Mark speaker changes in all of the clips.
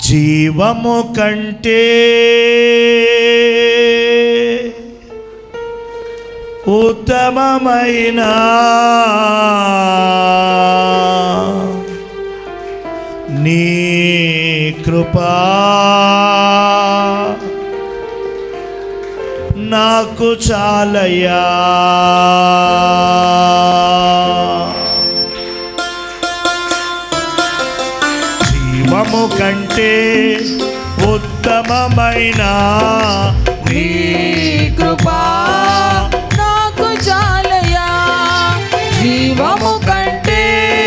Speaker 1: జీవము కంటే ఉత్తమమైన నీ కృపా నాకు చాలయ్యా జీవము కంటే ఉత్తమమైన నీ
Speaker 2: కృపా నాకు చాలయా జీవము కంటే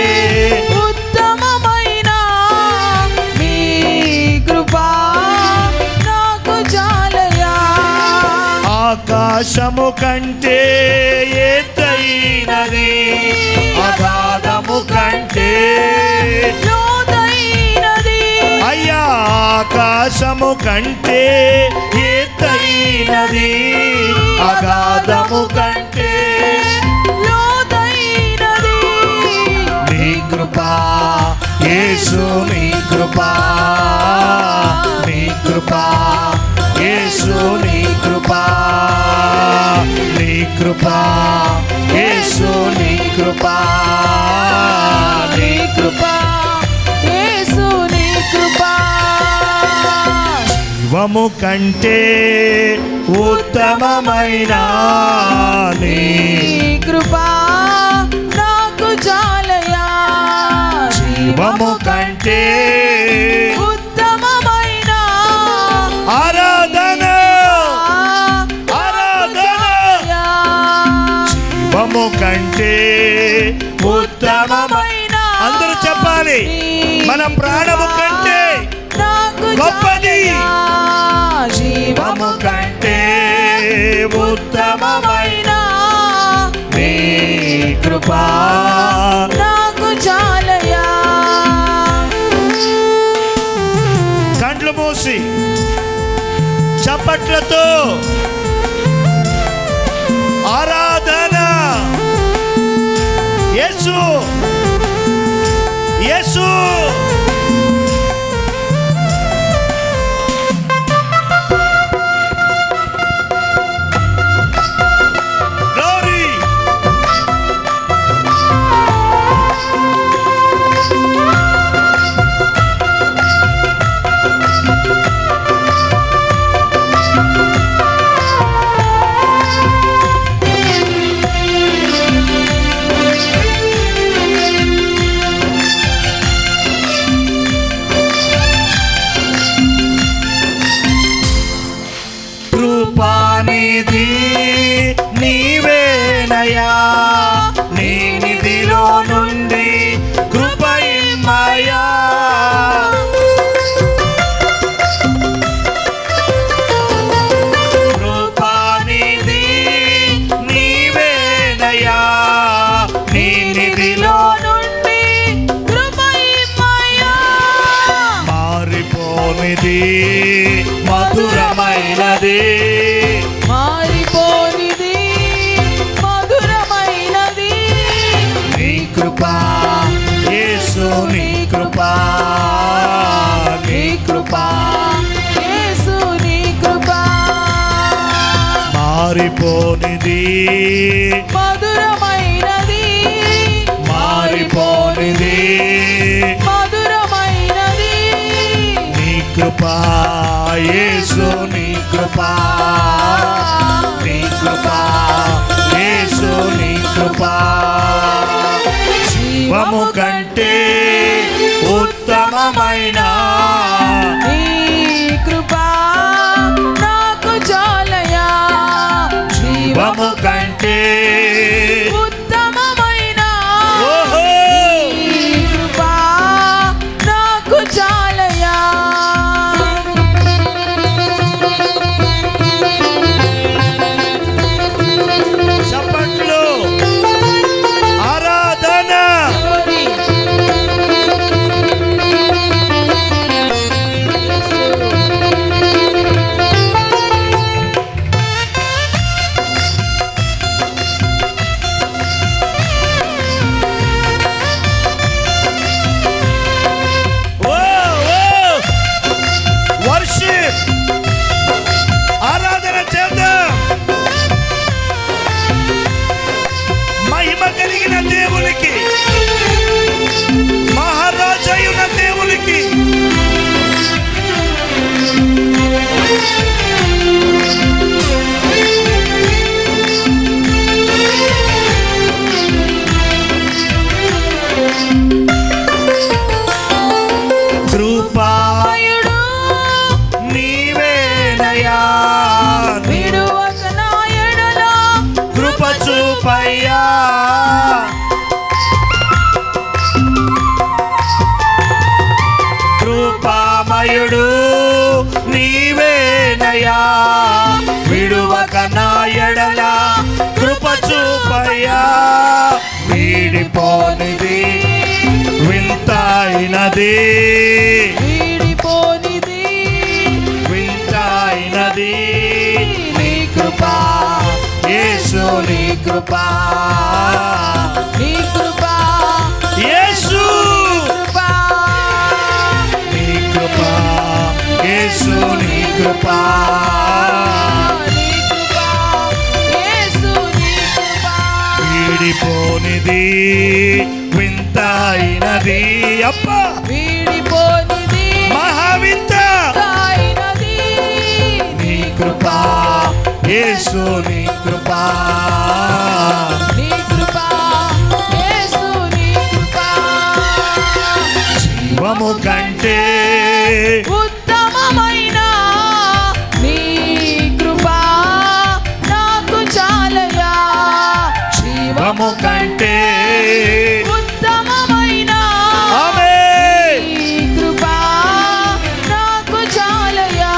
Speaker 2: ఉత్తమమైన నీ కృపా నాకు చాలయా
Speaker 1: ఆకాశము కంటే ఎత్తైనది అగాధము కంటే
Speaker 2: లోతైనది
Speaker 1: అయ్యా ఆకాశము కంటే ఎత్తైనది అగాధము కంటే
Speaker 2: లోతైనది
Speaker 1: నీ కృపా యేసు నీ కృపా నీ కృపా యేసు నీ కృపా నీ కృపా యేసు నీ కృపా నీ కృపా
Speaker 2: యేసు నీ కృపా
Speaker 1: జీవము కంటే ఉత్తమమైన నీ
Speaker 2: నీ కృపా నాకు చాలయా
Speaker 1: జీవము కంటే
Speaker 2: ఉత్తమమైన
Speaker 1: ఆరాధన ఆరాధన
Speaker 2: చాలయా.
Speaker 1: జీవము కంటే ఉత్తమమైన అందరూ చెప్పాలి మన ప్రాణము కంటే
Speaker 2: నాకు
Speaker 1: గొప్పది.
Speaker 2: చాలయా. జీవము
Speaker 1: కంటే ఉత్తమమైన
Speaker 2: ఉత్తమమైన
Speaker 1: నీ కృపా
Speaker 2: నాకు చాలయా
Speaker 1: కండ్లు మూసి చప్పట్లతో ఆరాధన యేసు యేసు Glory! కృపానిధి నీవేనయా నీ నిధిలో నుండి కృపయిమయా కృపానిధి నీవేనయా నీ నిధిలో
Speaker 2: నుండి కృపయిమయా
Speaker 1: మారిపోనిది మధురమైనది
Speaker 2: మారిపోనిది మధురమైనది
Speaker 1: నీ కృపా యేసు నీ కృపా నీ కృపా
Speaker 2: యేసు నీ కృపా
Speaker 1: మారిపోనిది
Speaker 2: మధురమైనది
Speaker 1: మారిపోనిది
Speaker 2: మధురమైనది
Speaker 1: నీ కృపా యేసు నీ కృపా నీ కృపా యేసు నీ కృపా జీవము కంటే ఉత్తమమైన
Speaker 2: నీ కృపా నాకు చాలయా
Speaker 1: జీవము కంటే
Speaker 2: ఉత్తమమైన
Speaker 1: ఓహో
Speaker 2: నీ కృపా నాకు చాలయా
Speaker 1: చప్పట్లు ఆరాధన
Speaker 2: Glory.
Speaker 1: కృపా
Speaker 2: మయుడు
Speaker 1: నీవేనయా
Speaker 2: విడువక నా ఎడల
Speaker 1: కృప చూపయ్యా కృపామయుడు నీవేనయా విడువక నా ఎడల కృప చూపయ్యా వీడిపోనిది వింతైనది
Speaker 2: వీడిపోనిది
Speaker 1: వింతైనది నీ కృప యేసు నీ కృప
Speaker 2: నీ కృప
Speaker 1: యేసు
Speaker 2: కృప
Speaker 1: నీ కృప యేసు నీ కృప
Speaker 2: నీ కృప యేసు నీ కృప
Speaker 1: వీడిపోనిది వింతైనది అప్ప
Speaker 2: వీడిపోనిది
Speaker 1: మహావింత
Speaker 2: అయినది
Speaker 1: నీ కృప యేసు నీ కృప
Speaker 2: నీ కృప యేసు నీ కృప
Speaker 1: జీవము కంటే
Speaker 2: ఉత్తమమైన నీ కృప నాకు చాలయా
Speaker 1: జీవము కంటే
Speaker 2: ఉత్తమమైన
Speaker 1: ఆమె
Speaker 2: నీ కృప నాకు చాలయా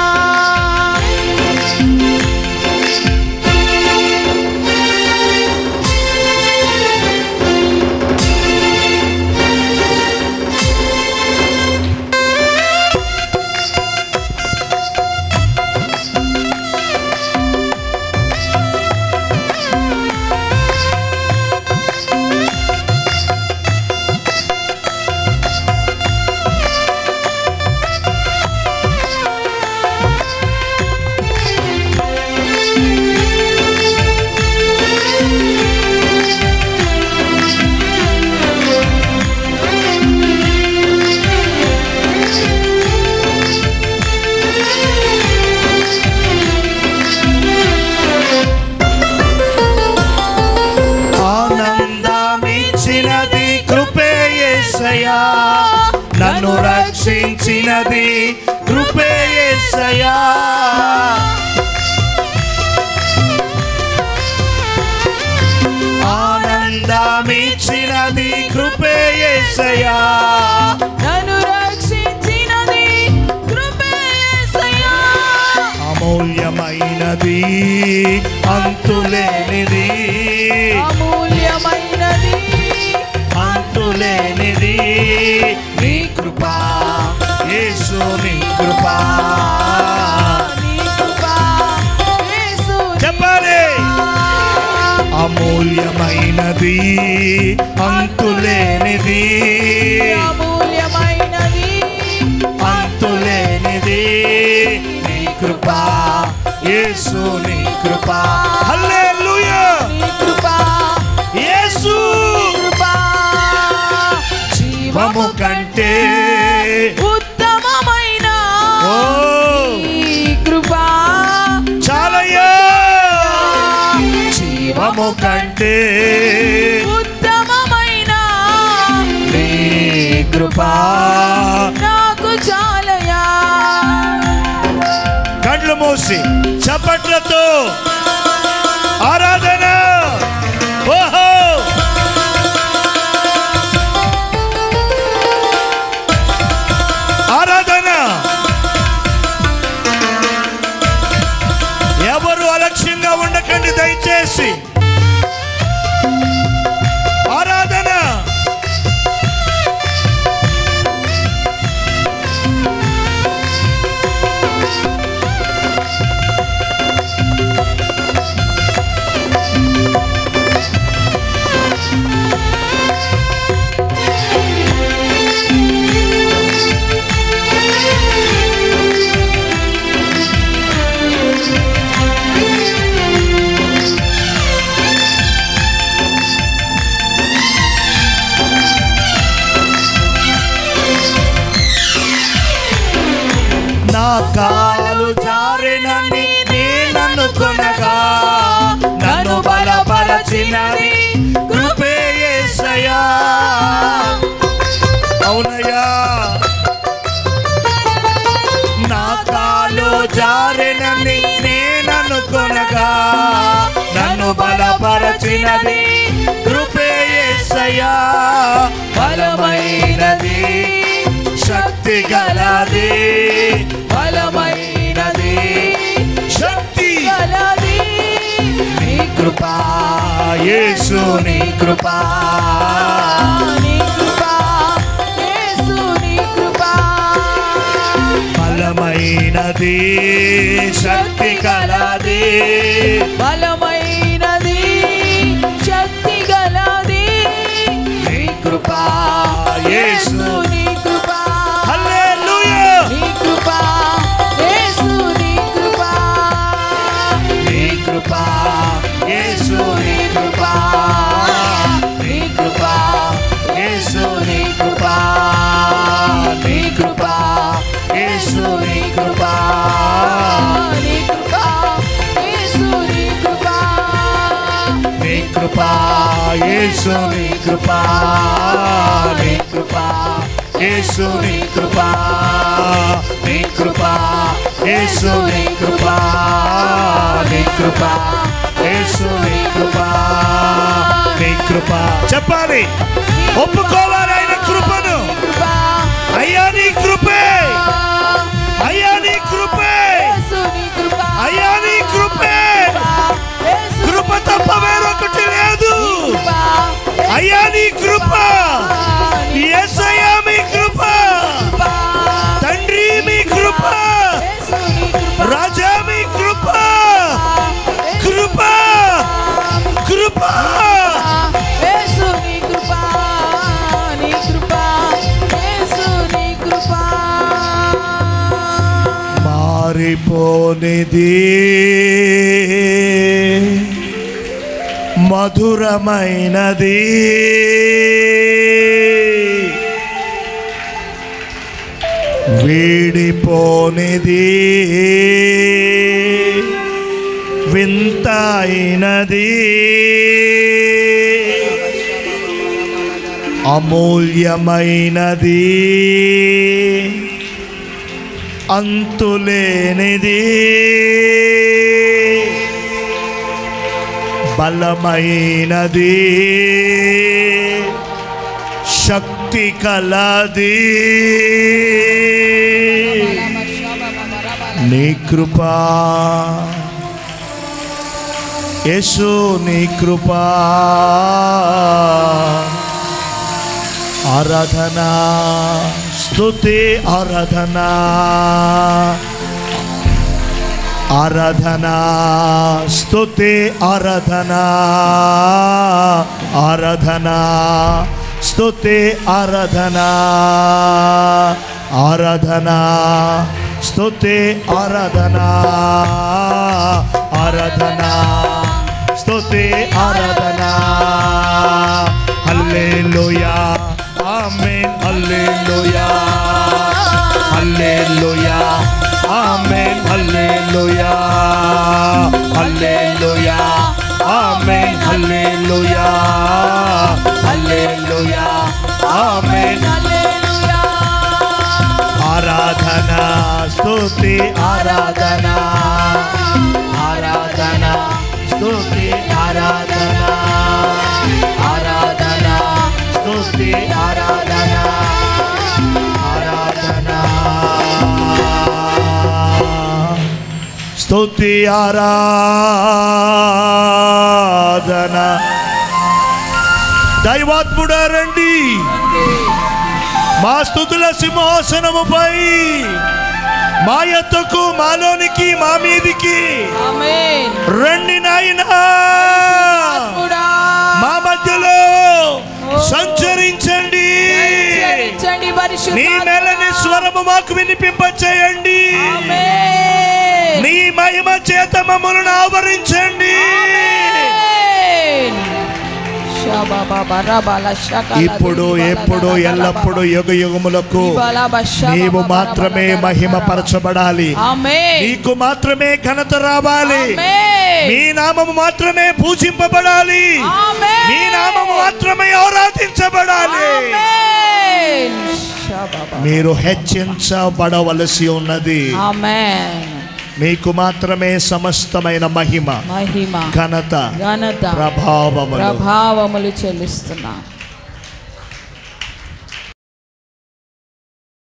Speaker 1: ఆనందమిచ్చినది కృపే యేసయ్యా నన్ను రక్షించినది కృపే యేసయ్యా ఆనందమిచ్చినది కృపే యేసయ్యా
Speaker 2: నన్ను రక్షించినది కృపే యేసయ్యా
Speaker 1: అమూల్యమైనది అంతులేనిది
Speaker 2: అమూల్యమైనది
Speaker 1: అంతులేనిది నీ కృప యేసు నీ కృప
Speaker 2: నీ కృప యేసు నీ
Speaker 1: చెప్పాలి
Speaker 2: కృప.
Speaker 1: అమూల్యమైనది అంతులేనిది
Speaker 2: అమూల్యమైనది
Speaker 1: అంతులేనిది నీ కృప యేసు నీ కృప హల్లెలూయా
Speaker 2: నీ కృప
Speaker 1: యేసు
Speaker 2: కృప
Speaker 1: జీవము
Speaker 2: జీవము
Speaker 1: కంటే
Speaker 2: ఉత్తమమైన
Speaker 1: ఓ
Speaker 2: నీ కృప
Speaker 1: చాలయ్యా
Speaker 2: జీవము
Speaker 1: జీవము కంటే
Speaker 2: ఉత్తమమైన
Speaker 1: నీ కృప
Speaker 2: నాకు చాలయా
Speaker 1: కళ్ళు మూసి చప్పట్లతో ఆరాధన ఓహో ఆరాధన ఎవరు అలక్ష్యంగా ఉండకండి దయచేసి ఆరాధన నా కాలు జారినని నేను కొనగా నన్ను బలపరచినది కృపే యేసయ్యా అవునయ్యా జారినని నేననుకొనగా నన్ను బలపరచినది కృపే యేసయ్యా బలమైనది శక్తి గలది
Speaker 2: బలమైనది
Speaker 1: శక్తి
Speaker 2: గలది నీ
Speaker 1: కృపా యేసు నీ కృపా
Speaker 2: నీ కృప యేసు నీ కృప
Speaker 1: బలమైనది శక్తి గలది
Speaker 2: బలమైనది శక్తి గలది
Speaker 1: నీ కృపా యేసు
Speaker 2: యేసు నీ కృప
Speaker 1: హల్లెలూయా
Speaker 2: నీ కృప యేసు నీ కృప
Speaker 1: నీ కృపా యేసు నీ కృపా నీ కృపా యేసు నీ కృపా నీ కృపా యేసు నీ కృపా
Speaker 2: నీ కృప యేసు నీ కృప
Speaker 1: నీ కృపా యేసు నీ కృపా నీ కృపా యేసు నీ కృపా నీ కృపా యేసు నీ కృపా నీ కృపా యేసు నీ కృపా నీ కృపా చెప్పాలి ఒప్పుకోవాలి ఆయన కృపను
Speaker 2: కృప
Speaker 1: అయ్యా నీ కృపే అయ్యా నీ కృపే
Speaker 2: యేసు నీ కృప
Speaker 1: అయ్యా నీ కృపే
Speaker 2: యేసు
Speaker 1: కృప తప్ప వేరొకటి లేదు
Speaker 2: కృప
Speaker 1: అయ్యా నీ కృప యేసయ్యా మీ కృప తండ్రి మీ కృప
Speaker 2: యేసు నీ కృప
Speaker 1: రాజా మీ కృప కృప కృప
Speaker 2: యేసు నీ కృప నీ కృప యేసు నీ కృప
Speaker 1: మారిపోనిది మధురమైనది వీడిపోనిది వింతైనది అమూల్యమైనది అంతులేనిది బలమైనది శక్తి కలది నీ కృపా యేసు నీ కృపా ఆరాధన స్తుతి ఆరాధన ఆరాధన స్తుతి ఆరాధన ఆరాధన స్తుతి ఆరాధన ఆరాధన స్తుతి ఆరాధన ఆరాధన స్తుతి ఆరాధన హల్లెలూయా ఆమేన్ హల్లెలూయా హల్లెలూయా ఆమేన్ హల్లెలూయా హల్లెలూయా ఆమేన్ హల్లెలూయా హల్లెలూయా ఆమేన్
Speaker 2: హల్లెలూయా
Speaker 1: ఆరాధన స్తుతి ఆరాధన ఆరాధన స్తుతి ఆరాధన ఆరాధన స్తుతి ఆరాధన ఆరాధన స్తుతి ఆరాధన దైవాత్ముడా రండి మా స్థుతుల సింహాసనముపై మా ఎత్తకు మాలోనికి మా మీదికి
Speaker 2: ఆమేన్
Speaker 1: రండి నాయనా
Speaker 2: కూడా
Speaker 1: మా మధ్యలో సంచరించండి
Speaker 2: సంచరించండి
Speaker 1: నీ
Speaker 2: పరిశుద్ధాత్మ.
Speaker 1: మెలని స్వరము మాకు వినిపింపచేయండి
Speaker 2: ఆమేన్
Speaker 1: నీ మహిమ చేత మమ్మల్ని ఆవరించండి
Speaker 2: ఆమేన్. శబబబరబల శకల
Speaker 1: ఇప్పుడు
Speaker 2: దిబల
Speaker 1: ఎప్పుడు
Speaker 2: దబల
Speaker 1: ఎల్లప్పుడు యుగ యుగములకు
Speaker 2: దిబల బశబబరబల
Speaker 1: నీవు మాత్రమే మహిమ పరచబడాలి
Speaker 2: ఆమేన్
Speaker 1: నీకు మాత్రమే ఘనత రావాలి
Speaker 2: ఆమేన్
Speaker 1: మీ నామము మాత్రమే పూజింపబడాలి
Speaker 2: ఆమేన్
Speaker 1: మీ నామము మాత్రమే ఆరాధించబడాలి
Speaker 2: ఆమేన్ శబబ
Speaker 1: మీరు హెచ్చించబడవలసి ఉన్నది
Speaker 2: ఆమేన్
Speaker 1: మీకు మాత్రమే సమస్తమైన మహిమ
Speaker 2: మహిమ
Speaker 1: ఘనత
Speaker 2: ఘనత
Speaker 1: ప్రభావములు
Speaker 2: ప్రభావములు చెల్లిస్తున్నాం